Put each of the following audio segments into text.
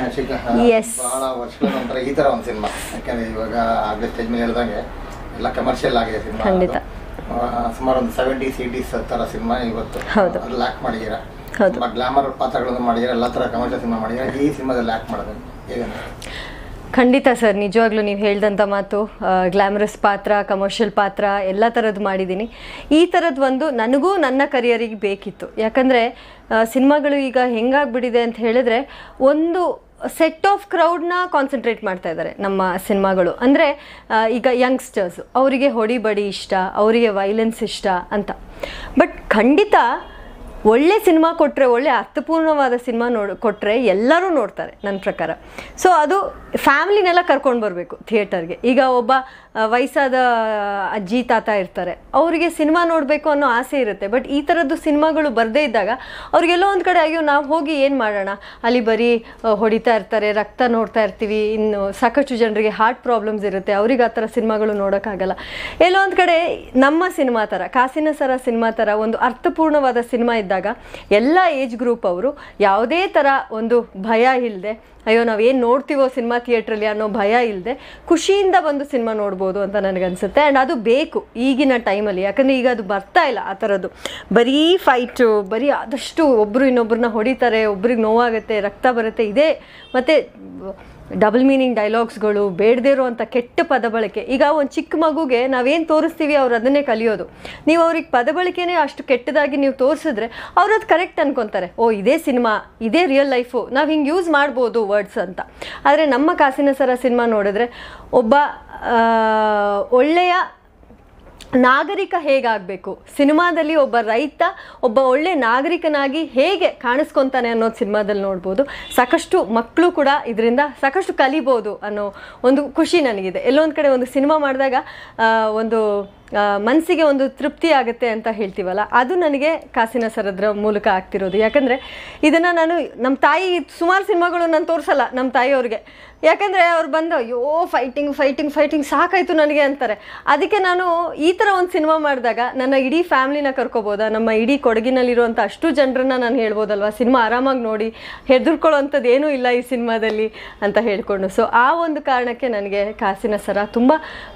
Ashika Yes. ಬಹಳ ವರ್ಷಗಳ ನಂತರ ಈ ತರ ಒಂದು ಸಿನಿಮಾ ಯಾಕಂದ್ರೆ ಇವಾಗ ಆಗ್ಲೇ ಸ್ಟೇಜ್ ಮೇಲೆ ಹೇಳ್ದಂಗೆ ಎಲ್ಲ ಕಮರ್ಷಿಯಲ್ ಆಗಿದೆ ಸಿನಿಮಾ ಖಂಡಿತ. ಸುಮಾರು ಒಂದು ಸೆವೆಂಟೀಸ್ ಏಯ್ಟೀಸ್ ತರ ಸಿನಿಮಾ ಇವತ್ತು ಹೌದು. ಅದ್ರಲ್ಲಿ ಆಕ್ಟ್ ಮಾಡಿದ್ದೀರಾ ಹೌದು. ತುಂಬಾ ಗ್ಲಾಮರ್ ಪಾತ್ರಗಳನ್ನು ಮಾಡಿದ್ದೀರಾ ಎಲ್ಲ ತರ ಕಮರ್ಷಿಯಲ್ ಸಿನಿಮಾ ಮಾಡಿದ್ದೀರಾ ಈ ಸಿನಿಮಾದಲ್ಲಿ ಆಕ್ಟ್ ಮಾಡೋದು ಹೇಗೆ ಖಂಡಿತ ಸರ್ ನಿಜವಾಗ್ಲೂ ನೀವು ಹೇಳ್ದಂಥ ಮಾತು ಗ್ಲಾಮರಸ್ ಪಾತ್ರ ಕಮರ್ಷಿಯಲ್ ಪಾತ್ರ ಎಲ್ಲ ಥರದ್ದು ಮಾಡಿದ್ದೀನಿ ಈ ಥರದ್ದು ಒಂದು ನನಗೂ ನನ್ನ ಕರಿಯರಿಗೆ ಬೇಕಿತ್ತು ಯಾಕಂದರೆ ಸಿನಿಮಾಗಳು ಈಗ ಹೆಂಗಾಗ್ಬಿಟ್ಟಿದೆ ಅಂತ ಹೇಳಿದ್ರೆ ಒಂದು ಸೆಟ್ ಆಫ್ ಕ್ರೌಡ್ನ ಕಾನ್ಸಂಟ್ರೇಟ್ ಮಾಡ್ತಾ ಇದ್ದಾರೆ ನಮ್ಮ ಸಿನಿಮಾಗಳು ಅಂದರೆ ಈಗ ಯಂಗ್ಸ್ಟರ್ಸ್ ಅವರಿಗೆ ಹೊಡಿಬಡಿ ಇಷ್ಟ ಅವರಿಗೆ ವೈಲೆನ್ಸ್ ಇಷ್ಟ ಅಂತ ಬಟ್ ಖಂಡಿತ ಒಳ್ಳೆ ಸಿನಿಮಾ ಕೊಟ್ಟರೆ ಒಳ್ಳೆ ಅರ್ಥಪೂರ್ಣವಾದ ಸಿನಿಮಾ ನೋಡ್ ಕೊಟ್ಟರೆ ಎಲ್ಲರೂ ನೋಡ್ತಾರೆ ನನ್ನ ಪ್ರಕಾರ ಸೊ ಅದು ಫ್ಯಾಮಿಲಿನೆಲ್ಲ ಕರ್ಕೊಂಡು ಬರಬೇಕು ಥಿಯೇಟರ್ಗೆ ಈಗ ಒಬ್ಬ ಆ, ವಯಸ್ಸಾದ ಅಜ್ಜಿ ತಾತ ಇರ್ತಾರೆ ಅವರಿಗೆ ಸಿನಿಮಾ ನೋಡಬೇಕು ಅನ್ನೋ ಆಸೆ ಇರುತ್ತೆ ಬಟ್ ಈ ಥರದ್ದು ಸಿನಿಮಾಗಳು ಬರದೇ ಇದ್ದಾಗ ಅವ್ರಿಗೆಲ್ಲೋ ಒಂದು ಕಡೆ ಅಯ್ಯೋ ನಾವು ಹೋಗಿ ಏನು ಮಾಡೋಣ ಅಲ್ಲಿ ಬರೀ ಆ, ಹೊಡಿತಾ ಇರ್ತಾರೆ ರಕ್ತ ನೋಡ್ತಾ ಇರ್ತೀವಿ ಇನ್ನು ಸಾಕಷ್ಟು ಜನರಿಗೆ ಹಾರ್ಟ್ ಪ್ರಾಬ್ಲಮ್ಸ್ ಇರುತ್ತೆ ಅವ್ರಿಗೆ ಆ ಥರ ಸಿನಿಮಾಗಳು ನೋಡೋಕ್ಕಾಗಲ್ಲ ಎಲ್ಲೋ ಒಂದು ಕಡೆ ನಮ್ಮ ಸಿನಿಮಾ ಥರ ಕಾಸಿನ ಸರ ಸಿನಿಮಾ ಥರ ಒಂದು ಅರ್ಥಪೂರ್ಣವಾದ ಸಿನಿಮಾ ಇದ್ದಾಗ ಎಲ್ಲ ಏಜ್ ಗ್ರೂಪ್ ಅವರು ಯಾವುದೇ ಥರ ಒಂದು ಭಯ ಇಲ್ಲದೆ ಅಯ್ಯೋ ನಾವು ಏನು ನೋಡ್ತೀವೋ ಸಿನಿಮಾ ಥಿಯೇಟ್ರಲ್ಲಿ ಅನ್ನೋ ಭಯ ಇಲ್ಲದೆ ಖುಷಿಯಿಂದ ಬಂದು ಸಿನಿಮಾ ನೋಡ್ಬೋದು ಅಂತ ನನಗನ್ಸುತ್ತೆ ಆ್ಯಂಡ್ ಅದು ಬೇಕು ಈಗಿನ ಟೈಮಲ್ಲಿ ಯಾಕಂದರೆ ಈಗ ಅದು ಬರ್ತಾ ಇಲ್ಲ ಆ ಥರದ್ದು ಬರೀ ಫೈಟು ಬರೀ ಆದಷ್ಟು ಒಬ್ಬರು ಇನ್ನೊಬ್ಬರನ್ನ ಹೊಡಿತಾರೆ ಒಬ್ರಿಗೆ ನೋವಾಗುತ್ತೆ ರಕ್ತ ಬರುತ್ತೆ ಇದೇ ಮತ್ತು ಡಬಲ್ ಮೀನಿಂಗ್ ಡೈಲಾಗ್ಸ್ಗಳು ಬೇಡದೇ ಇರುವಂಥ ಕೆಟ್ಟ ಪದ ಬಳಕೆ ಈಗ ಒಂದು ಚಿಕ್ಕ ಮಗುಗೆ ನಾವೇನು ತೋರಿಸ್ತೀವಿ ಅವ್ರು ಅದನ್ನೇ ಕಲಿಯೋದು ನೀವು ಅವ್ರಿಗೆ ಪದ ಬಳಕೆನೇ ಅಷ್ಟು ಕೆಟ್ಟದಾಗಿ ನೀವು ತೋರಿಸಿದ್ರೆ ಅವ್ರು ಅದು ಕರೆಕ್ಟ್ ಅನ್ಕೊತಾರೆ ಓ ಇದೇ ಸಿನಿಮಾ ಇದೇ ರಿಯಲ್ ಲೈಫು ನಾವು ಹಿಂಗೆ ಯೂಸ್ ಮಾಡ್ಬೋದು ವರ್ಡ್ಸ್ ಅಂತ ಆದರೆ ನಮ್ಮ ಕಾಸಿನ ಸರ ಸಿನಿಮಾ ನೋಡಿದ್ರೆ ಒಬ್ಬ ಆ, ಒಳ್ಳೆಯ ನಾಗರಿಕ ಹೇಗಾಗಬೇಕು ಸಿನಿಮಾದಲ್ಲಿ ಒಬ್ಬ ರೈತ ಒಬ್ಬ ಒಳ್ಳೆ ನಾಗರಿಕನಾಗಿ ಹೇಗೆ ಕಾಣಿಸ್ಕೊತಾನೆ ಅನ್ನೋದು ಸಿನಿಮಾದಲ್ಲಿ ನೋಡ್ಬೋದು ಸಾಕಷ್ಟು ಮಕ್ಕಳು ಕೂಡ ಇದರಿಂದ ಸಾಕಷ್ಟು ಕಲಿಬೋದು ಅನ್ನೋ ಒಂದು ಖುಷಿ ನನಗಿದೆ ಎಲ್ಲೊಂದು ಕಡೆ ಒಂದು ಸಿನಿಮಾ ಮಾಡಿದಾಗ ಆ, ಒಂದು ಮನಸ್ಸಿಗೆ ಒಂದು ತೃಪ್ತಿ ಆಗುತ್ತೆ ಅಂತ ಹೇಳ್ತೀವಲ್ಲ ಅದು ನನಗೆ ಕಾಸಿನ ಸರದ್ರ ಮೂಲಕ ಆಗ್ತಿರೋದು ಯಾಕಂದರೆ ಇದನ್ನು ನಾನು ನಮ್ಮ ತಾಯಿ ಸುಮಾರು ಸಿನಿಮಾಗಳು ನಾನು ತೋರಿಸಲ್ಲ ನಮ್ಮ ತಾಯಿಯವ್ರಿಗೆ ಯಾಕಂದರೆ ಅವ್ರು ಬಂದು ಅಯ್ಯೋ ಫೈಟಿಂಗ್ ಫೈಟಿಂಗ್ ಫೈಟಿಂಗ್ ಸಾಕಾಯ್ತು ನನಗೆ ಅಂತಾರೆ ಅದಕ್ಕೆ ನಾನು ಈ ಥರ ಒಂದು ಸಿನಿಮಾ ಮಾಡಿದಾಗ ನನ್ನ ಇಡೀ ಫ್ಯಾಮ್ಲಿನ ಕರ್ಕೋಬೋದಾ ನಮ್ಮ ಇಡೀ ಕೊಡಗಿನಲ್ಲಿರುವಂಥ ಅಷ್ಟು ಜನರನ್ನ ನಾನು ಹೇಳ್ಬೋದಲ್ವಾ ಸಿನಿಮಾ ಆರಾಮಾಗಿ ನೋಡಿ ಹೆದರ್ಕೊಳ್ಳೋವಂಥದ್ದು ಏನೂ ಇಲ್ಲ ಈ ಸಿನಿಮಾದಲ್ಲಿ ಅಂತ ಹೇಳ್ಕೊಂಡು ಸೊ ಆ ಒಂದು ಕಾರಣಕ್ಕೆ ನನಗೆ ಕಾಸಿನ ಸರ ತುಂಬ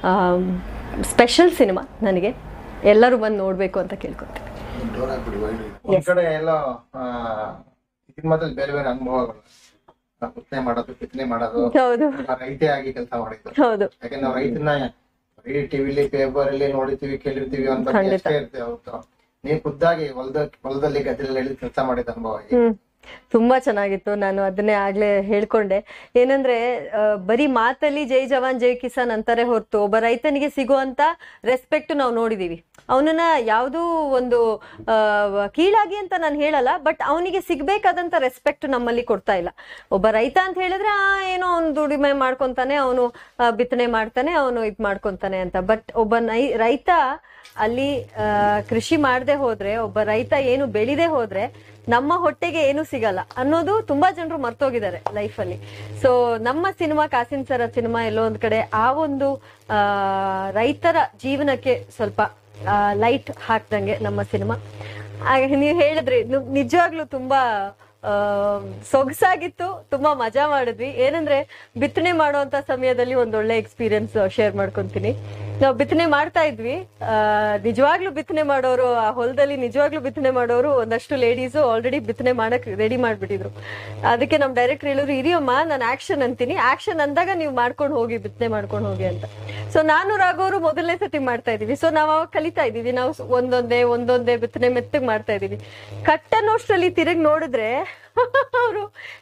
ಸ್ಪೆಷಲ್ ಸಿನಿಮಾ ನನಗೆ ಎಲ್ಲರೂ ಬಂದು ನೋಡಬೇಕು ಅಂತ ಕೇಳ್ಕೊತೀನಿ ಡೋರ್ ಹಾಕ್ಬಿಡಿ wide. ಒಂದ್ ಕಡೆ ಎಲ್ಲ ಆ, ಸಿನಿಮಾದಲ್ಲಿ ಬೇರೆ ಬೇರೆ ಅನುಭವಗಳು ಬಿತ್ತನೆ ಮಾಡೋದು ಬಿತ್ತನೆ ಮಾಡೋದು ಹೌದು ಒಬ್ಬ ರೈತೆ ಆಗಿ ಕೆಲಸ ಮಾಡಿದ್ದು ಹೌದು ಯಾಕಂದ್ರೆ ನಾವು ರೈತನ ಬರೀ ಟಿವಿಲಿ ಪೇಪರ್ ಅಲ್ಲಿ ನೋಡಿರ್ತೀವಿ ಕೇಳಿರ್ತೀವಿ ಅಂತ ಖಂಡಿತ. ಅಷ್ಟೇ ಇರ್ತೇವೆ ಹೊರ್ತು ನೀವು ಖುದ್ದಾಗಿ ಹೊಲದ ಹೊಲದಲ್ಲಿ ಗದ್ದೆಯಲ್ಲಿ ಇಳಿದು ಕೆಲಸ ಮಾಡಿದ ಅನುಭವ ಇದೆ. ಹ್ಮ್ ತುಂಬಾ ಚೆನ್ನಾಗಿತ್ತು ನಾನು ಅದನ್ನೇ ಆಗ್ಲೇ ಹೇಳ್ಕೊಂಡೆ ಏನಂದ್ರೆ ಆ, ಬರೀ ಮಾತಲ್ಲಿ ಜೈ ಜವಾನ್ ಜೈ ಕಿಸಾನ್ ಅಂತಾರೆ ಹೊರತು ಒಬ್ಬ ರೈತನಿಗೆ ಸಿಗುವಂತ ರೆಸ್ಪೆಕ್ಟ್ ನಾವು ನೋಡಿದೀವಿ ಅವನನ್ನ ಯಾವುದೂ ಒಂದು ಆ, ಕೀಳಾಗಿ ಅಂತ ನಾನು ಹೇಳಲ್ಲ ಬಟ್ ಅವನಿಗೆ ಸಿಗ್ಬೇಕಾದಂತ ರೆಸ್ಪೆಕ್ಟ್ ನಮ್ಮಲ್ಲಿ ಕೊಡ್ತಾ ಇಲ್ಲ ಒಬ್ಬ ರೈತ ಅಂತ ಹೇಳಿದ್ರೆ ಆ ಏನೋ ಅವ್ನು ದುಡಿಮೆ ಮಾಡ್ಕೊಂತಾನೆ ಅವನು ಬಿತ್ತನೆ ಮಾಡ್ತಾನೆ ಅವನು ಇದ್ ಮಾಡ್ಕೊಂತಾನೆ ಅಂತ ಬಟ್ ಒಬ್ಬ ನೈ ರೈತ ಅಲ್ಲಿ ಆ, ಕೃಷಿ ಮಾಡದೆ ಹೋದ್ರೆ ಒಬ್ಬ ರೈತ ಏನು ಬೆಳಿದೆ ಹೋದ್ರೆ ನಮ್ಮ ಹೊಟ್ಟೆಗೆ ಏನು ಸಿಗಲ್ಲ ಅನ್ನೋದು ತುಂಬಾ ಜನರು ಮರ್ತೋಗಿದ್ದಾರೆ ಲೈಫಲ್ಲಿ ಸೊ ನಮ್ಮ ಸಿನಿಮಾ ಕಾಸಿನ ಸರ ಸಿನಿಮಾ ಎಲ್ಲೋ ಒಂದ್ ಕಡೆ ಆ ಒಂದು ಆ, ರೈತರ ಜೀವನಕ್ಕೆ ಸ್ವಲ್ಪ ಲೈಟ್ ಹಾಕ್ದಂಗೆ ನಮ್ಮ ಸಿನಿಮಾ ಹಾಗೆ ನೀವು ಹೇಳಿದ್ರಿ ನು- ನಿಜವಾಗ್ಲೂ ತುಂಬಾ ಆ, ಸೊಗಸಾಗಿತ್ತು ತುಂಬಾ ಮಜಾ ಮಾಡಿದ್ವಿ ಏನಂದ್ರೆ ಬಿತ್ತನೆ ಮಾಡುವಂತ ಸಮಯದಲ್ಲಿ ಒಂದ್ ಒಳ್ಳೆ ಎಕ್ಸ್ಪೀರಿಯನ್ಸ್ ಶೇರ್ ಮಾಡ್ಕೊಂತೀನಿ ನಾವು ಬಿತ್ತನೆ ಮಾಡ್ತಾ ಇದ್ವಿ ಆ, ನಿಜವಾಗ್ಲೂ ಬಿತ್ತನೆ ಮಾಡೋರು ಆ ಹೊಲದಲ್ಲಿ ನಿಜವಾಗ್ಲೂ ಬಿತ್ತನೆ ಮಾಡೋರು ಒಂದಷ್ಟು ಲೇಡೀಸು ಆಲ್ರೆಡಿ ಬಿತ್ತನೆ ಮಾಡಕ್ ರೆಡಿ ಮಾಡ್ಬಿಟ್ಟಿದ್ರು ಅದಕ್ಕೆ ನಮ್ ಡೈರೆಕ್ಟರ್ ಹೇಳಿದ್ರು ಇರಿಯಮ್ಮ ನಾನು ಆಕ್ಷನ್ ಅಂತೀನಿ ಆಕ್ಷನ್ ಅಂದಾಗ ನೀವು ಮಾಡ್ಕೊಂಡು ಹೋಗಿ ಬಿತ್ತನೆ ಮಾಡ್ಕೊಂಡು ಹೋಗಿ ಅಂತ ಸೊ ನಾನು ರಾಘವರು ಮೊದಲನೇ ಸತಿ ಮಾಡ್ತಾ ಇದೀವಿ ಸೊ ನಾವು ಅವಾಗ ಕಲಿತಾ ಇದೀವಿ ನಾವು ಸ್- ಒಂದೊಂದೇ ಒಂದೊಂದೇ ಬಿತ್ತನೆ ಮೆತ್ತಗ್ ಮಾಡ್ತಾ ಇದೀವಿ ಕಟ್ ಅನ್ನೋಷ್ಟ್ರಲ್ಲಿ ತಿರುಗಿ ನೋಡಿದ್ರೆ ಅವರು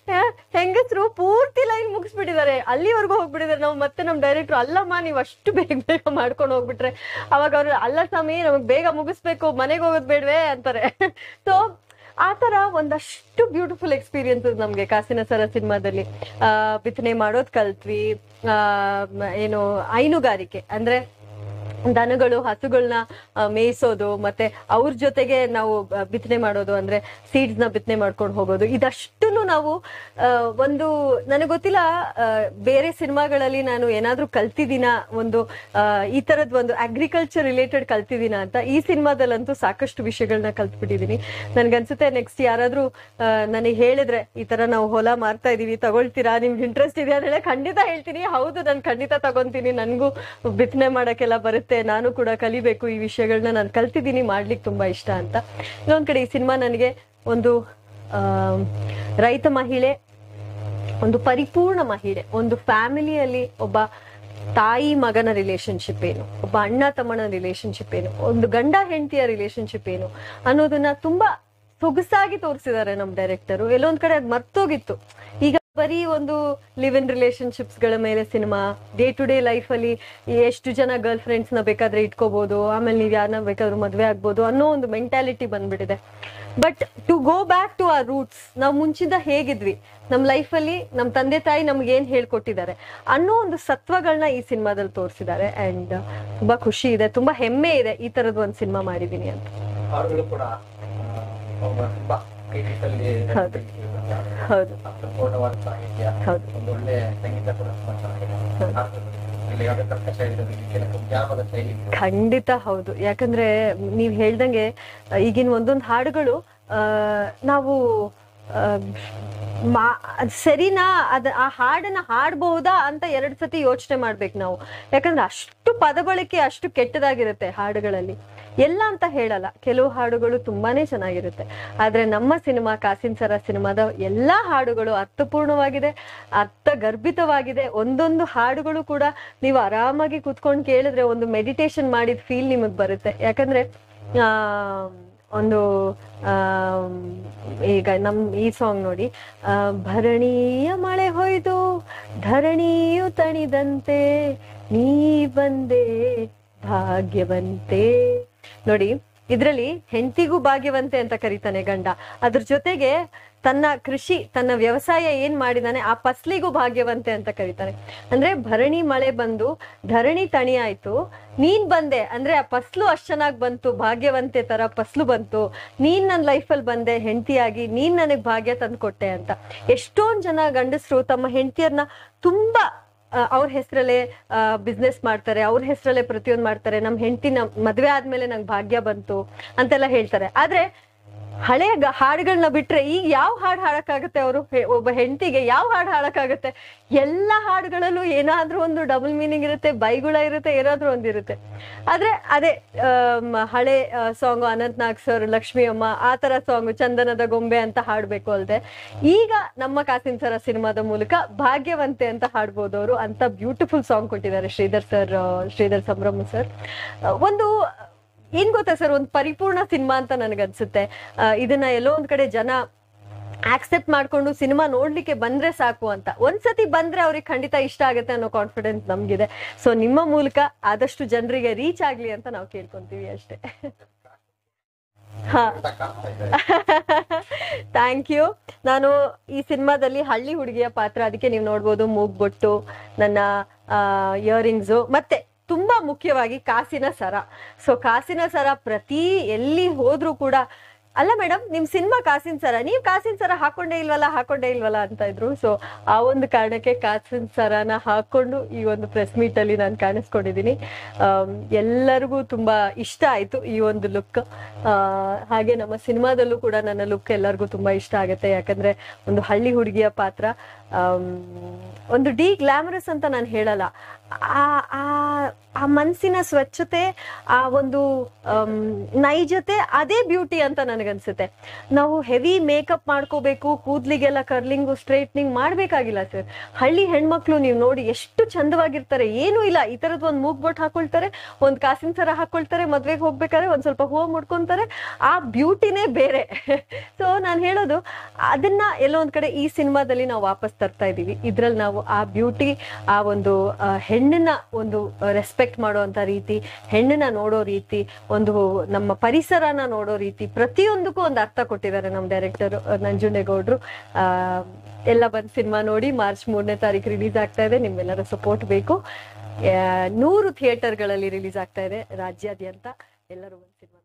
ಹೆಂಗಸರು ಪೂರ್ತಿ ಲೈನ್ ಮುಗಿಸ್ಬಿಟ್ಟಿದ್ದಾರೆ ಅಲ್ಲಿವರೆಗೂ ಹೋಗ್ಬಿಟ್ಟಿದ್ದಾರೆ ನಾವು ಮತ್ತೆ ನಮ್ ಡೈರೆಕ್ಟರ್ ಅಲ್ಲಮ್ಮ ನೀವು ಅಷ್ಟು ಬೇಗ ಬೇಗ ಮಾಡ್ಕೊಂಡು ಹೋಗ್ಬಿಟ್ರೆ ಅವಾಗ ಅವ್ರು ಅಲ್ಲ ಸ್ವಾಮಿ ನಮಗ್ ಬೇಗ ಮುಗಿಸ್ಬೇಕು ಮನೆಗೆ ಹೋಗೋದ್ ಬೇಡ್ವೇ ಅಂತಾರೆ ಸೊ ಆ ತರ ಒಂದಷ್ಟು ಬ್ಯೂಟಿಫುಲ್ ಎಕ್ಸ್ಪೀರಿಯನ್ಸಸ್ ನಮ್ಗೆ ಕಾಸಿನ ಸರ ಸಿನಿಮಾದಲ್ಲಿ ಆ ಬಿತ್ತನೆ ಮಾಡೋದ್ ಕಲ್ತ್ವಿ ಆ ಮ- ಏನು ಹೈನುಗಾರಿಕೆ ಅಂದ್ರೆ ದನಗಳು ಹಸುಗಳನ್ನ ಮೇಯಿಸೋದು ಮತ್ತೆ ಅವ್ರ ಜೊತೆಗೆ ನಾವು ಆ, ಬಿತ್ತನೆ ಮಾಡೋದು ಅಂದ್ರೆ ಸೀಡ್ಸ್ ನ ಬಿತ್ತನೆ ಮಾಡ್ಕೊಂಡು ಹೋಗೋದು ಇದಷ್ಟನ್ನು ನಾವು ಆ, ಒಂದು ನನಗೆ ಗೊತ್ತಿಲ್ಲ ಆ, ಬೇರೆ ಸಿನಿಮಾಗಳಲ್ಲಿ ನಾನು ಏನಾದ್ರೂ ಕಲ್ತಿದ್ದೀನ ಒಂದು ಆ, ಈ ತರದ್ ಒಂದು ಅಗ್ರಿಕಲ್ಚರ್ ರಿಲೇಟೆಡ್ ಕಲ್ತಿದ್ದೀನ ಅಂತ ಈ ಸಿನಿಮಾದಲ್ಲಂತೂ ಸಾಕಷ್ಟು ವಿಷಯಗಳನ್ನ ಕಲ್ತ್ಬಿಟ್ಟಿದೀನಿ ನನ್ಗನ್ಸುತ್ತೆ ನೆಕ್ಸ್ಟ್ ಯಾರಾದ್ರೂ ಆ, ನನಗೆ ಹೇಳಿದ್ರೆ ಈ ತರ ನಾವು ಹೊಲ ಮಾರ್ತಾ ಇದೀವಿ ತಗೊಳ್ತೀರಾ ನಿಮ್ಗೆ ಇಂಟ್ರೆಸ್ಟ್ ಇದೆ ಅಂದ್ರೆ ಖಂಡಿತ ಹೇಳ್ತೀನಿ ಹೌದು ನಾನು ಖಂಡಿತ ತಗೊಂತೀನಿ ನನಗೂ ಬಿತ್ತನೆ ಮಾಡಕ್ಕೆಲ್ಲ ಬರುತ್ತೆ ನಾನು ಕೂಡ ಕಲಿಬೇಕು ಈ ವಿಷಯಗಳನ್ನ ನಾನು ಕಲ್ತಿದ್ದೀನಿ ಮಾಡ್ಲಿಕ್ಕೆ ತುಂಬಾ ಇಷ್ಟ ಅಂತ ಇನ್ನೊಂದ್ ಕಡೆ ಈ ಸಿನಿಮಾ ನನಗೆ ಒಂದು ಆ, ರೈತ ಮಹಿಳೆ ಒಂದು ಪರಿಪೂರ್ಣ ಮಹಿಳೆ ಒಂದು ಫ್ಯಾಮಿಲಿಯಲ್ಲಿ ಒಬ್ಬ ತಾಯಿ ಮಗನ ರಿಲೇಶನ್ಶಿಪ್ ಏನು ಒಬ್ಬ ಅಣ್ಣ ತಮ್ಮನ ರಿಲೇಶನ್ಶಿಪ್ ಏನು ಒಂದು ಗಂಡ ಹೆಂಡತಿಯ ರಿಲೇಶನ್ಶಿಪ್ ಏನು ಅನ್ನೋದನ್ನ ತುಂಬಾ ಸೊಗಸಾಗಿ ತೋರಿಸಿದ್ದಾರೆ ನಮ್ ಡೈರೆಕ್ಟರು ಎಲ್ಲೊಂದ್ ಕಡೆ ಅದ್ ಮರ್ತೋಗಿತ್ತು ಈಗ ಬರೀ ಒಂದು ಲಿವ್ ಇನ್ ರಿಲೇಶನ್ಶಿಪ್ಸ್ ಗಳ ಮೇಲೆ cinema day to day life ಅಲ್ಲಿ ಎಷ್ಟು ಜನ ಗರ್ಲ್ ಫ್ರೆಂಡ್ಸ್ ನ ಬೇಕಾದ್ರೆ ಇಟ್ಕೋಬಹುದು ಆಮೇಲೆ ನೀವ್ ಯಾರನ್ನ ಬೇಕಾದ್ರೂ ಮದ್ವೆ ಆಗ್ಬೋದು ಅನ್ನೋ ಒಂದು ಮೆಂಟಾಲಿಟಿ ಬಂದ್ಬಿಟ್ಟಿದೆ but to go back to our roots ನಾವು ಮುಂಚಿಂದ ಹೇಗಿದ್ವಿ ನಮ್ಮ ಲೈಫಲ್ಲಿ ನಮ್ಮ ತಂದೆ ತಾಯಿ ನಮ್ಗೆ ಏನ್ ಹೇಳ್ಕೊಟ್ಟಿದ್ದಾರೆ ಅನ್ನೋ ಒಂದು ಸತ್ವಗಳನ್ನ ಈ ಸಿನಿಮಾದಲ್ಲಿ ತೋರಿಸಿದ್ದಾರೆ ಅಂಡ್ ತುಂಬಾ ಖುಷಿ ಇದೆ ತುಂಬಾ ಹೆಮ್ಮೆ ಇದೆ ಈ ತರದ್ ಒಂದು ಸಿನಿಮಾ ಮಾಡಿದೀನಿ ಅಂತ ಹಾಡುಗಳು ಕೂಡ ಆ, ಒಬ್ಬ ತುಂಬಾ critics ಅಲ್ಲಿ ಹೌದು. ಹೌದು ಸಂಪೂರ್ಣವಾದ ಸಾಹಿತ್ಯ ಹೌದು. ಒಂದು ಒಳ್ಳೆ ಸಂಗೀತ ಕೂಡ ತುಂಬಾ ಚೆನ್ನಾಗಿದೆ ಹಾಡುಗಳು. ಇಲ್ಲಿ ಯಾವುದೇ ಕರ್ಕಶ ಇರೋದು ಕೆಲವು ಜಾನಪದ ಶೈಲಿ ಇದೆ. ಖಂಡಿತ ಹೌದು ಯಾಕಂದ್ರೆ ನೀವ್ ಹೇಳ್ದಂಗೆ ಆ, ಈಗಿನ ಒಂದೊಂದು ಹಾಡುಗಳು ಆ, ನಾವು ಆ, ಮಾ ಅದ್ ಸರಿನಾ ಅದ ಆ ಹಾಡನ್ನ ಹಾಡ್ಬಹುದಾ ಅಂತ ಎರಡ್ ಸತಿ ಯೋಚನೆ ಮಾಡ್ಬೇಕು ನಾವು ಯಾಕಂದ್ರೆ ಅಷ್ಟು ಪದ ಬಳಕೆ ಅಷ್ಟು ಕೆಟ್ಟದಾಗಿರುತ್ತೆ ಹಾಡುಗಳಲ್ಲಿ ಎಲ್ಲ ಅಂತ ಹೇಳಲ್ಲ ಕೆಲವು ಹಾಡುಗಳು ತುಂಬಾನೇ ಚೆನ್ನಾಗಿರುತ್ತೆ ಆದ್ರೆ ನಮ್ಮ ಸಿನಿಮಾ ಕಾಸಿನ್ ಸರ ಸಿನಿಮಾದ ಎಲ್ಲಾ ಹಾಡುಗಳು ಅರ್ಥಪೂರ್ಣವಾಗಿದೆ ಅರ್ಥಗರ್ಭಿತವಾಗಿದೆ ಒಂದೊಂದು ಹಾಡುಗಳು ಕೂಡ ನೀವು ಆರಾಮಾಗಿ ಕುತ್ಕೊಂಡು ಕೇಳಿದ್ರೆ ಒಂದು ಮೆಡಿಟೇಷನ್ ಮಾಡಿದ ಫೀಲ್ ನಿಮಗ್ ಬರುತ್ತೆ ಯಾಕಂದ್ರೆ ಆ ಒಂದು ಆ ಈಗ ನಮ್ ಈ ಸಾಂಗ್ ನೋಡಿ ಆ, ಭರಣಿಯ ಮಳೆ ಹೊಯ್ದು ಧರಣಿಯು ತಣಿದಂತೆ ನೀ ಬಂದೆ ಭಾಗ್ಯವಂತೆ ನೋಡಿ ಇದ್ರಲ್ಲಿ ಹೆಂಡತಿಗೂ ಭಾಗ್ಯವಂತೆ ಅಂತ ಕರೀತಾನೆ ಗಂಡ ಅದ್ರ ಜೊತೆಗೆ ತನ್ನ ಕೃಷಿ ತನ್ನ ವ್ಯವಸಾಯ ಏನ್ ಮಾಡಿದಾನೆ ಆ ಫಸ್ಲಿಗೂ ಭಾಗ್ಯವಂತೆ ಅಂತ ಕರೀತಾನೆ ಅಂದ್ರೆ ಭರಣಿ ಮಳೆ ಬಂದು ಧರಣಿ ತಣಿ ಆಯ್ತು ನೀನ್ ಬಂದೆ ಅಂದ್ರೆ ಆ ಫಸ್ಲು ಅಷ್ಟ್ ಚೆನ್ನಾಗ್ ಬಂತು ಭಾಗ್ಯವಂತೆ ತರ ಫಸ್ಲು ಬಂತು ನೀನ್ ನನ್ನ ಲೈಫಲ್ಲಿ ಬಂದೆ ಹೆಂಡತಿಯಾಗಿ ನೀನ್ ನನಗ್ ಭಾಗ್ಯ ತಂದ್ಕೊಟ್ಟೆ ಅಂತ ಎಷ್ಟೊಂದ್ ಜನ ಗಂಡಸರು ತಮ್ಮ ಹೆಂಡತಿಯರ್ನ ತುಂಬಾ ಅವ್ರ ಹೆಸರಲ್ಲೇ ಬಿಸ್ನೆಸ್ ಮಾಡ್ತಾರೆ ಅವ್ರ ಹೆಸರಲ್ಲೇ ಪ್ರತಿಯೊಂದು ಮಾಡ್ತಾರೆ ನಮ್ ಹೆಂಡತಿ ನಮ್ ಮದ್ವೆ ಆದ್ಮೇಲೆ ನಂಗೆ ಭಾಗ್ಯ ಬಂತು ಅಂತೆಲ್ಲ ಹೇಳ್ತಾರೆ ಆದ್ರೆ ಹಳೆ ಗ- ಹಾಡುಗಳನ್ನ ಬಿಟ್ರೆ ಈಗ ಯಾವ ಹಾಡು ಹಾಡಕ್ಕಾಗತ್ತೆ ಅವರು ಒಬ್ಬ ಹೆಂಡತಿಗೆ ಯಾವ ಹಾಡು ಹಾಡಕ್ಕಾಗತ್ತೆ ಎಲ್ಲ ಹಾಡುಗಳಲ್ಲೂ ಏನಾದ್ರೂ ಒಂದು ಡಬಲ್ ಮೀನಿಂಗ್ ಇರುತ್ತೆ ಬೈಗುಳ ಇರುತ್ತೆ ಏನಾದ್ರೂ ಒಂದಿರುತ್ತೆ ಆದ್ರೆ ಅದೇ ಆಮ್, ಹಳೆ ಸಾಂಗ್ ಅನಂತ್ ನಾಗ್ ಸರ್ ಲಕ್ಷ್ಮಿ ಅಮ್ಮ ಆ ತರ ಸಾಂಗ್ ಚಂದನದ ಗೊಂಬೆ ಅಂತ ಹಾಡ್ಬೇಕು ಅಲ್ದೆ ಈಗ ನಮ್ಮ ಕಾಸಿನ್ ಸರ ಸಿನಿಮಾದ ಮೂಲಕ ಭಾಗ್ಯವಂತೆ ಅಂತ ಹಾಡ್ಬೋದು ಅವರು ಅಂತ ಬ್ಯೂಟಿಫುಲ್ ಸಾಂಗ್ ಕೊಟ್ಟಿದ್ದಾರೆ ಶ್ರೀಧರ್ ಸರ್ ಶ್ರೀಧರ್ ಸಂಭ್ರಮ ಸರ್ ಒಂದು ಏನ್ ಗೊತ್ತಾ ಸರ್ ಒಂದು ಪರಿಪೂರ್ಣ ಸಿನಿಮಾ ಅಂತ ನನಗನ್ಸುತ್ತೆ ಆ, ಇದನ್ನ ಎಲ್ಲೋ ಒಂದ್ ಕಡೆ ಜನ ಆಕ್ಸೆಪ್ಟ್ ಮಾಡ್ಕೊಂಡು ಸಿನಿಮಾ ನೋಡ್ಲಿಕ್ಕೆ ಬಂದ್ರೆ ಸಾಕು ಅಂತ ಒಂದ್ಸತಿ ಬಂದ್ರೆ ಅವ್ರಿಗೆ ಖಂಡಿತ ಇಷ್ಟ ಆಗುತ್ತೆ ಅನ್ನೋ ಕಾನ್ಫಿಡೆನ್ಸ್ ನಮ್ಗಿದೆ ಸೊ ನಿಮ್ಮ ಮೂಲಕ ಆದಷ್ಟು ಜನರಿಗೆ ರೀಚ್ ಆಗ್ಲಿ ಅಂತ ನಾವು ಕೇಳ್ಕೊಂತೀವಿ ಅಷ್ಟೇ ಹಾ ಕಾಣ್ತಾ ಇದೆ. ಥ್ಯಾಂಕ್ ಯು ನಾನು ಈ ಸಿನಿಮಾದಲ್ಲಿ ಹಳ್ಳಿ ಹುಡುಗಿಯ ಪಾತ್ರ ಅದಕ್ಕೆ ನೀವು ನೋಡ್ಬೋದು ಮೂಗ್ಬೊಟ್ಟು ನನ್ನ ಇಯರಿಂಗ್ಸು ಮತ್ತೆ ತುಂಬಾ ಮುಖ್ಯವಾಗಿ ಕಾಸಿನ ಸರ ಸೊ ಕಾಸಿನ ಸರ ಪ್ರತಿ ಎಲ್ಲಿ ಹೋದ್ರೂ ಕೂಡ ಅಲ್ಲ ಮೇಡಮ್ ನಿಮ್ ಸಿನಿಮಾ ಕಾಸಿನ ಸರ ನೀವು ಕಾಸಿನ ಸರ ಹಾಕೊಂಡೇ ಇಲ್ವಲ್ಲ ಹಾಕೊಂಡೇ ಇಲ್ವಲ್ಲ ಅಂತ ಇದ್ರು ಸೊ ಆ ಒಂದು ಕಾರಣಕ್ಕೆ ಕಾಸಿನ ಸರನ ಹಾಕೊಂಡು ಈ ಒಂದು ಪ್ರೆಸ್ ಮೀಟ್ ಅಲ್ಲಿ ನಾನು ಕಾಣಿಸ್ಕೊಂಡಿದ್ದೀನಿ ಆಮ್, ಎಲ್ಲರಿಗೂ ತುಂಬಾ ಇಷ್ಟ ಆಯ್ತು ಈ ಒಂದು ಲುಕ್ ಹಾಗೆ ನಮ್ಮ ಸಿನಿಮಾದಲ್ಲೂ ಕೂಡ ನನ್ನ ಲುಕ್ ಎಲ್ಲರಿಗೂ ತುಂಬಾ ಇಷ್ಟ ಆಗುತ್ತೆ ಯಾಕಂದ್ರೆ ಒಂದು ಹಳ್ಳಿ ಹುಡುಗಿಯ ಪಾತ್ರ ಆಮ್, ಒಂದು ಡಿ ಗ್ಲಾಮರಸ್ ಅಂತ ನಾನು ಹೇಳಲ್ಲ ಆ ಆ- ಆ ಮನಸ್ಸಿನ ಸ್ವಚ್ಛತೆ ಆ ಒಂದು ಆಮ್, ನೈಜತೆ ಅದೇ ಬ್ಯೂಟಿ ಅಂತ ನನಗನ್ಸುತ್ತೆ ನಾವು ಹೆವಿ ಮೇಕಪ್ ಮಾಡ್ಕೋಬೇಕು ಕೂದ್ಲಿಗೆಲ್ಲ ಕರ್ಲಿಂಗು ಸ್ಟ್ರೈಟ್ನಿಂಗ್ ಮಾಡ್ಬೇಕಾಗಿಲ್ಲ ಸರ್ ಹಳ್ಳಿ ಹೆಣ್ಮಕ್ಳು ನೀವು ನೋಡಿ ಎಷ್ಟು ಚಂದವಾಗಿರ್ತಾರೆ ಏನೂ ಇಲ್ಲ ಈ ತರದ್ ಒಂದ್ ಮೂಗ್ಬೊಟ್ ಹಾಕೊಳ್ತಾರೆ ಒಂದ್ ಕಾಸಿನ ಸರ ಹಾಕೊಳ್ತಾರೆ ಮದ್ವೆಗೆ ಹೋಗ್ಬೇಕಾದ್ರೆ ಒಂದ್ ಸ್ವಲ್ಪ ಹೂವು ಮುಡ್ಕೊಂತಾರೆ ಆ ಬ್ಯೂಟಿನೇ ಬೇರೆ ಸೊ ನಾನು ಹೇಳೋದು ಅದನ್ನ ಎಲ್ಲೋ ಒಂದ್ ಕಡೆ ಈ ಸಿನಿಮಾದಲ್ಲಿ ನಾವು ವಾಪಸ್ ತರ್ತಾ ಇದೀವಿ ಇದ್ರಲ್ಲಿ ನಾವು ಆ ಬ್ಯೂಟಿ ಆ ಒಂದು ಆ, ಹೆಣ್ಣನ್ನ ಒಂದು ರೆಸ್ಪೆಕ್ಟ್ ಮಾಡುವಂತ ರೀತಿ ಹೆಣ್ಣನ್ನ ನೋಡೋ ರೀತಿ ಒಂದು ನಮ್ಮ ಪರಿಸರನ ನೋಡೋ ರೀತಿ ಪ್ರತಿಯೊಂದಕ್ಕೂ ಒಂದು ಅರ್ಥ ಕೊಟ್ಟಿದ್ದಾರೆ ನಮ್ಮ ಡೈರೆಕ್ಟರ್ ನಂಜುಂಡೇಗೌಡ್ರು ಆ, ಎಲ್ಲ ಬಂದ್ ಸಿನಿಮಾ ನೋಡಿ ಮಾರ್ಚ್ ಮೂರನೇ ತಾರೀಕು ರಿಲೀಸ್ ಆಗ್ತಾ ಇದೆ ನಿಮ್ಮೆಲ್ಲರ ಸಪೋರ್ಟ್ ಬೇಕು ಆ, ನೂರು ಥಿಯೇಟರ್ಗಳಲ್ಲಿ ರಿಲೀಸ್ ಆಗ್ತಾ ಇದೆ ರಾಜ್ಯಾದ್ಯಂತ ಎಲ್ಲರೂ ಒಂದು ಸಿನಿಮಾ